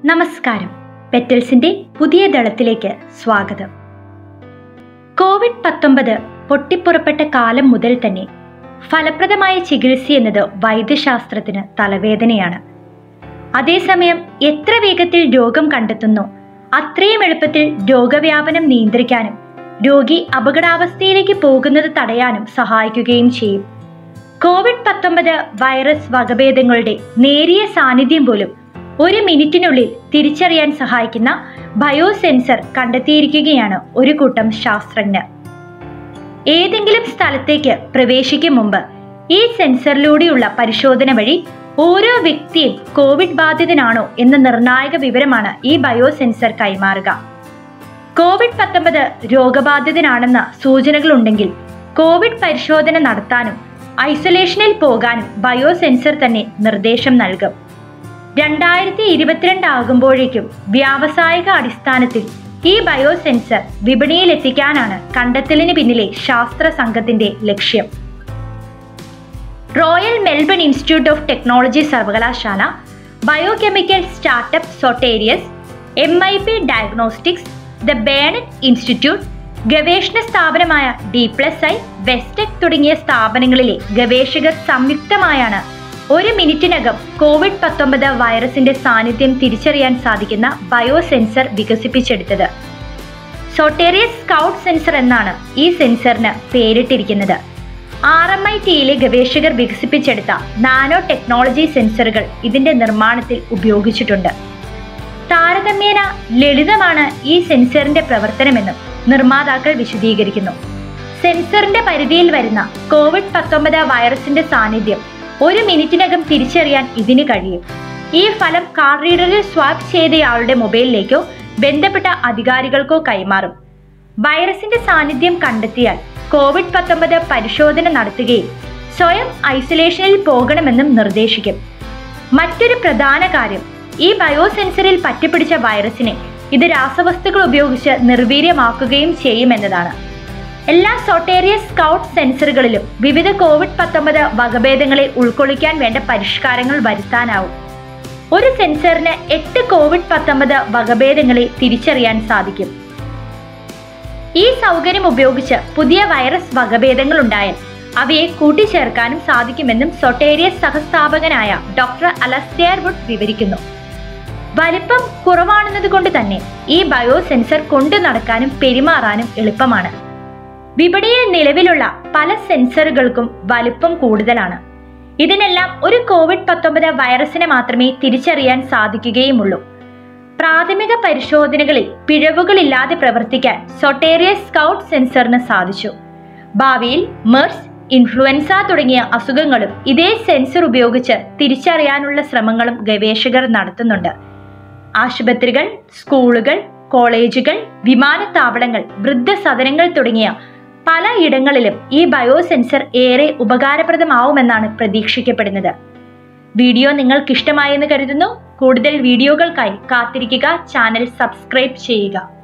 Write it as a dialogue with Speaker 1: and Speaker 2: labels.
Speaker 1: നമസ്കാരം പെറ്റൽസിന്റെ പുതിയ ദളത്തിലേക്ക് സ്വാഗതം കോവിഡ് പത്തൊമ്പത് പൊട്ടിപ്പുറപ്പെട്ട കാലം മുതൽ തന്നെ ഫലപ്രദമായ ചികിത്സ എന്നത് വൈദ്യശാസ്ത്രത്തിന് തലവേദനയാണ് അതേസമയം എത്ര വേഗത്തിൽ രോഗം കണ്ടെത്തുന്നു അത്രയും എളുപ്പത്തിൽ രോഗവ്യാപനം നിയന്ത്രിക്കാനും രോഗി അപകടാവസ്ഥയിലേക്ക് പോകുന്നത് തടയാനും സഹായിക്കുകയും ചെയ്യും കോവിഡ് പത്തൊമ്പത് വൈറസ് വകഭേദങ്ങളുടെ നേരിയ സാന്നിധ്യം പോലും ഒരു മിനിറ്റിനുള്ളിൽ തിരിച്ചറിയാൻ സഹായിക്കുന്ന ബയോസെൻസർ കണ്ടെത്തിയിരിക്കുകയാണ് ഒരു കൂട്ടം ശാസ്ത്രജ്ഞർ ഏതെങ്കിലും സ്ഥലത്തേക്ക് പ്രവേശിക്കും മുമ്പ് ഈ സെൻസറിലൂടെയുള്ള പരിശോധന വഴി ഓരോ വ്യക്തിയും കോവിഡ് ബാധിതനാണോ എന്ന നിർണായക വിവരമാണ് ഈ ബയോസെൻസർ കൈമാറുക കോവിഡ് പത്തൊമ്പത് രോഗബാധിതനാണെന്ന സൂചനകളുണ്ടെങ്കിൽ കോവിഡ് പരിശോധന നടത്താനും ഐസൊലേഷനിൽ പോകാനും ബയോസെൻസർ തന്നെ നിർദ്ദേശം നൽകും രണ്ടായിരത്തി ഇരുപത്തിരണ്ട് ആകുമ്പോഴേക്കും വ്യാവസായിക അടിസ്ഥാനത്തിൽ ഈ ബയോസെൻസർ വിപണിയിൽ എത്തിക്കാനാണ് കണ്ടെത്തലിന് പിന്നിലെ ശാസ്ത്ര സംഘത്തിന്റെ ലക്ഷ്യം Royal Melbourne Institute of Technology സർവകലാശാല biochemical startup Soterius M I P Diagnostics the Burnet Institute ഗവേഷണ സ്ഥാപനമായ ഡി പ്ലസ് ഐ വെസ്റ്റെക് തുടങ്ങിയ സ്ഥാപനങ്ങളിലെ ഗവേഷകർ സംയുക്തമായാണ് ഒരു മിനിറ്റിനകം കോവിഡ് പത്തൊമ്പത് വൈറസിന്റെ സാന്നിധ്യം തിരിച്ചറിയാൻ സാധിക്കുന്ന ബയോസെൻസർ വികസിപ്പിച്ചെടുത്തത് സോട്ടേറിയസ് സ്കൗട്ട് സെൻസർ എന്നാണ് ഈ സെൻസറിന് പേരിട്ടിരിക്കുന്നത് ആർ എം ഐ ടിയിലെ ഗവേഷകർ വികസിപ്പിച്ചെടുത്ത നാനോ ടെക്നോളജി സെൻസറുകൾ ഇതിന്റെ നിർമ്മാണത്തിൽ ഉപയോഗിച്ചിട്ടുണ്ട് താരതമ്യേന ലളിതമാണ് ഈ സെൻസറിന്റെ പ്രവർത്തനമെന്നും നിർമ്മാതാക്കൾ വിശദീകരിക്കുന്നു സെൻസറിന്റെ പരിധിയിൽ വരുന്ന കോവിഡ് പത്തൊമ്പത് വൈറസിന്റെ സാന്നിധ്യം ഒരു മിനിറ്റിനകം തിരിച്ചറിയാൻ ഇതിന് കഴിയും ഈ ഫലം കാർഡ് റീഡറിൽ സ്വാപ്പ് ചെയ്തയാളുടെ മൊബൈലിലേക്കോ ബന്ധപ്പെട്ട അധികാരികൾക്കോ കൈമാറും വൈറസിന്റെ സാന്നിധ്യം കണ്ടെത്തിയാൽ കോവിഡ് പത്തൊമ്പത് പരിശോധന നടത്തുകയും സ്വയം ഐസൊലേഷനിൽ പോകണമെന്നും നിർദ്ദേശിക്കും മറ്റൊരു പ്രധാന കാര്യം ഈ ബയോസെൻസറിൽ പറ്റിപ്പിടിച്ച വൈറസിനെ ഇത് രാസവസ്തുക്കൾ ഉപയോഗിച്ച് നിർവീര്യമാക്കുകയും ചെയ്യുമെന്നതാണ് എല്ലാ സോട്ടേറിയസ് സ്കൗട്ട് സെൻസറുകളിലും വിവിധ കോവിഡ് പത്തൊമ്പത് വകഭേദങ്ങളെ ഉൾക്കൊള്ളിക്കാൻ വേണ്ട പരിഷ്കാരങ്ങൾ വരുത്താനാവും ഒരു സെൻസറിന് എട്ട് കോവിഡ് പത്തൊമ്പത് വകഭേദങ്ങളെ തിരിച്ചറിയാൻ സാധിക്കും ഈ സൗകര്യം ഉപയോഗിച്ച് പുതിയ വൈറസ് വകഭേദങ്ങൾ ഉണ്ടായാൽ അവയെ കൂട്ടിച്ചേർക്കാനും സാധിക്കുമെന്നും സൊട്ടേറിയസ് സഹസ്ഥാപകനായ ഡോക്ടർ അലസ്റ്റിയർ വുഡ് വിവരിക്കുന്നു വലിപ്പം കുറവാണെന്നതുകൊണ്ട് തന്നെ ഈ ബയോസെൻസർ കൊണ്ടു നടക്കാനും പെരുമാറാനും എളുപ്പമാണ് വിപണിയിൽ നിലവിലുള്ള പല സെൻസറുകൾക്കും വലുപ്പം കൂടുതലാണ് ഇതിനെല്ലാം ഒരു കോവിഡ് പത്തൊമ്പത് വൈറസിനെ മാത്രമേ തിരിച്ചറിയാൻ സാധിക്കുകയുമുള്ളൂ പ്രാഥമിക പരിശോധനകളിൽ പിഴവുകളില്ലാതെ പ്രവർത്തിക്കാൻ സൊട്ടേറിയസ് സ്കൗട്ട് സെൻസറിന് സാധിച്ചു ഭാവിയിൽ മെർസ് ഇൻഫ്ലുവൻസ തുടങ്ങിയ അസുഖങ്ങളും ഇതേ സെൻസർ ഉപയോഗിച്ച് തിരിച്ചറിയാനുള്ള ശ്രമങ്ങളും ഗവേഷകർ നടത്തുന്നുണ്ട് ആശുപത്രികൾ സ്കൂളുകൾ കോളേജുകൾ വിമാനത്താവളങ്ങൾ വൃദ്ധസദനങ്ങൾ തുടങ്ങിയ പല ഇടങ്ങളിലും ഈ ബയോസെൻസർ ഏറെ ഉപകാരപ്രദമാവുമെന്നാണ് പ്രതീക്ഷിക്കപ്പെടുന്നത് വീഡിയോ നിങ്ങൾക്ക് ഇഷ്ടമായെന്ന് കരുതുന്നു കൂടുതൽ വീഡിയോകൾക്കായി കാത്തിരിക്കുക ചാനൽ സബ്സ്ക്രൈബ് ചെയ്യുക